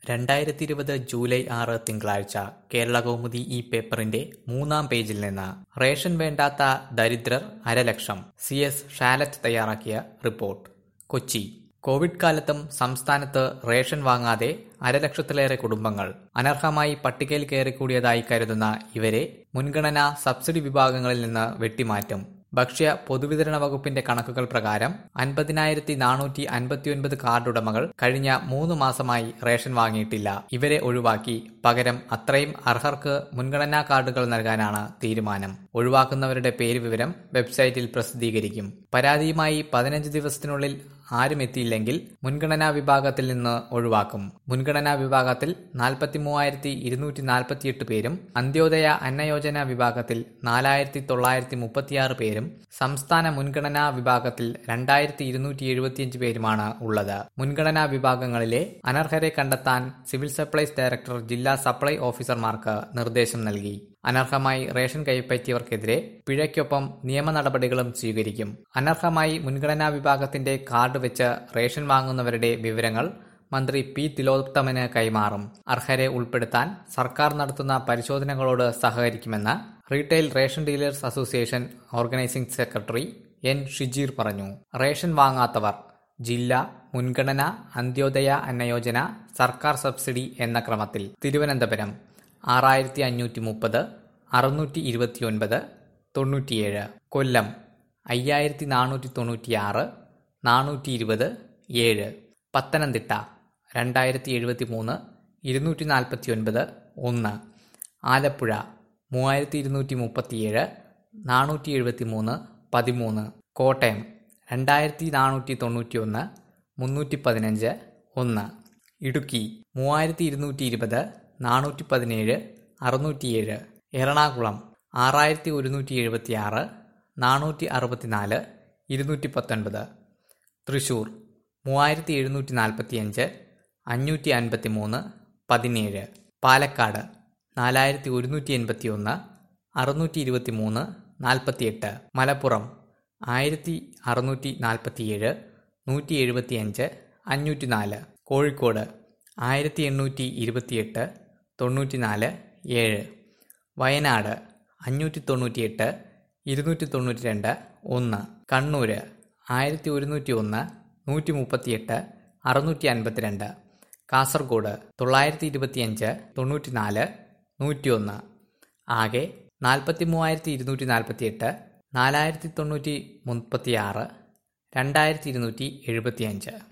രണ്ടായിരത്തി ഇരുപത് ജൂലൈ ആറ് തിങ്കളാഴ്ച കേരളകൗമുദി ഈ പേപ്പറിന്റെ മൂന്നാം പേജിൽ നിന്ന് റേഷൻ വേണ്ടാത്ത ദരിദ്രർ അരലക്ഷം സി എസ് ഷാലറ്റ് തയ്യാറാക്കിയ റിപ്പോർട്ട് കൊച്ചി കോവിഡ് കാലത്തും സംസ്ഥാനത്ത് റേഷൻ വാങ്ങാതെ അരലക്ഷത്തിലേറെ കുടുംബങ്ങൾ അനർഹമായി പട്ടികയിൽ കയറിക്കൂടിയതായി കരുതുന്ന ഇവരെ മുൻഗണനാ സബ്സിഡി വിഭാഗങ്ങളിൽ നിന്ന് വെട്ടിമാറ്റും ഭക്ഷ്യ പൊതുവിതരണ വകുപ്പിന്റെ കണക്കുകൾ പ്രകാരം അൻപതിനായിരത്തി നാനൂറ്റി അൻപത്തിയൊൻപത് കാർഡുടമകൾ കഴിഞ്ഞ മൂന്ന് മാസമായി റേഷൻ വാങ്ങിയിട്ടില്ല ഇവരെ ഒഴിവാക്കി പകരം അത്രയും അർഹർക്ക് മുൻഗണനാ കാർഡുകൾ നൽകാനാണ് തീരുമാനം ഒഴിവാക്കുന്നവരുടെ പേര് വിവരം വെബ്സൈറ്റിൽ പ്രസിദ്ധീകരിക്കും പരാതിയുമായി പതിനഞ്ച് ദിവസത്തിനുള്ളിൽ ആരും എത്തിയില്ലെങ്കിൽ മുൻഗണനാ വിഭാഗത്തിൽ നിന്ന് ഒഴിവാക്കും മുൻഗണനാ വിഭാഗത്തിൽ നാൽപ്പത്തി മൂവായിരത്തി ഇരുന്നൂറ്റി നാൽപ്പത്തിയെട്ട് പേരും അന്ത്യോദയ അന്നയോജന വിഭാഗത്തിൽ നാലായിരത്തി തൊള്ളായിരത്തി മുപ്പത്തിയാറ് പേരും സംസ്ഥാന മുൻഗണനാ വിഭാഗത്തിൽ രണ്ടായിരത്തി ഇരുന്നൂറ്റി എഴുപത്തിയഞ്ച് പേരുമാണ് ഉള്ളത് മുൻഗണനാ വിഭാഗങ്ങളിലെ അനർഹരെ കണ്ടെത്താൻ സിവിൽ സപ്ലൈസ് ഡയറക്ടർ ജില്ലാ സപ്ലൈ ഓഫീസർമാർക്ക് നിർദ്ദേശം നൽകി അനർഹമായി റേഷൻ കൈപ്പറ്റിയവർക്കെതിരെ പിഴയ്ക്കൊപ്പം നിയമ നടപടികളും സ്വീകരിക്കും അനർഹമായി മുൻഗണനാ വിഭാഗത്തിന്റെ കാർഡ് വെച്ച് റേഷൻ വാങ്ങുന്നവരുടെ വിവരങ്ങൾ മന്ത്രി പി തിലോത്തമന് കൈമാറും അർഹരെ ഉൾപ്പെടുത്താൻ സർക്കാർ നടത്തുന്ന പരിശോധനകളോട് സഹകരിക്കുമെന്ന് retail ration dealers association organising secretary N Shijeer പറഞ്ഞു റേഷൻ വാങ്ങാത്തവർ ജില്ല മുൻഗണന അന്ത്യോദയ അന്നയോജന സർക്കാർ സബ്സിഡി എന്ന ക്രമത്തിൽ തിരുവനന്തപുരം ആറായിരത്തി അഞ്ഞൂറ്റി മുപ്പത് അറുന്നൂറ്റി ഇരുപത്തിയൊൻപത് തൊണ്ണൂറ്റിയേഴ് കൊല്ലം അയ്യായിരത്തി നാനൂറ്റി തൊണ്ണൂറ്റിയാറ് നാനൂറ്റി ഇരുപത് ഏഴ് പത്തനംതിട്ട രണ്ടായിരത്തി എഴുപത്തി മൂന്ന് ഇരുന്നൂറ്റി നാൽപ്പത്തി ഒൻപത് ഒന്ന് ആലപ്പുഴ മൂവായിരത്തി ഇരുന്നൂറ്റി മുപ്പത്തിയേഴ് നാനൂറ്റി എഴുപത്തി മൂന്ന് പതിമൂന്ന് കോട്ടയം രണ്ടായിരത്തി നാനൂറ്റി തൊണ്ണൂറ്റി ഒന്ന് മുന്നൂറ്റി പതിനഞ്ച് ഒന്ന് ഇടുക്കി മൂവായിരത്തി ഇരുന്നൂറ്റി ഇരുപത് നാനൂറ്റി പതിനേഴ് അറുന്നൂറ്റിയേഴ് എറണാകുളം ആറായിരത്തി ഒരുന്നൂറ്റി എഴുപത്തി ആറ് നാനൂറ്റി അറുപത്തിനാല് ഇരുന്നൂറ്റി പത്തൊൻപത് തൃശൂർ മൂവായിരത്തി എഴുന്നൂറ്റി നാൽപ്പത്തി അഞ്ച് അഞ്ഞൂറ്റി അൻപത്തി മൂന്ന് പതിനേഴ് പാലക്കാട് നാലായിരത്തി ഒരുന്നൂറ്റി എൺപത്തി ഒന്ന് അറുന്നൂറ്റി ഇരുപത്തി മൂന്ന് നാൽപ്പത്തിയെട്ട് മലപ്പുറം ആയിരത്തി അറുന്നൂറ്റി നാൽപ്പത്തിയേഴ് നൂറ്റി എഴുപത്തി അഞ്ച് അഞ്ഞൂറ്റി നാല് കോഴിക്കോട് ആയിരത്തി എണ്ണൂറ്റി ഇരുപത്തിയെട്ട് തൊണ്ണൂറ്റിനാല് ഏഴ് വയനാട് അഞ്ഞൂറ്റി തൊണ്ണൂറ്റിയെട്ട് ഇരുന്നൂറ്റി തൊണ്ണൂറ്റി രണ്ട് ഒന്ന് കണ്ണൂർ ആയിരത്തി ഒരുന്നൂറ്റി ഒന്ന് നൂറ്റി മുപ്പത്തിയെട്ട് അറുന്നൂറ്റി അൻപത്തിരണ്ട് കാസർഗോഡ് തൊള്ളായിരത്തി ഇരുപത്തിയഞ്ച് തൊണ്ണൂറ്റിനാല് നൂറ്റിയൊന്ന് ആകെ നാൽപ്പത്തി മൂവായിരത്തി ഇരുന്നൂറ്റി നാൽപ്പത്തിയെട്ട് നാലായിരത്തി തൊണ്ണൂറ്റി മുപ്പത്തിയാറ് രണ്ടായിരത്തി ഇരുന്നൂറ്റി എഴുപത്തിയഞ്ച്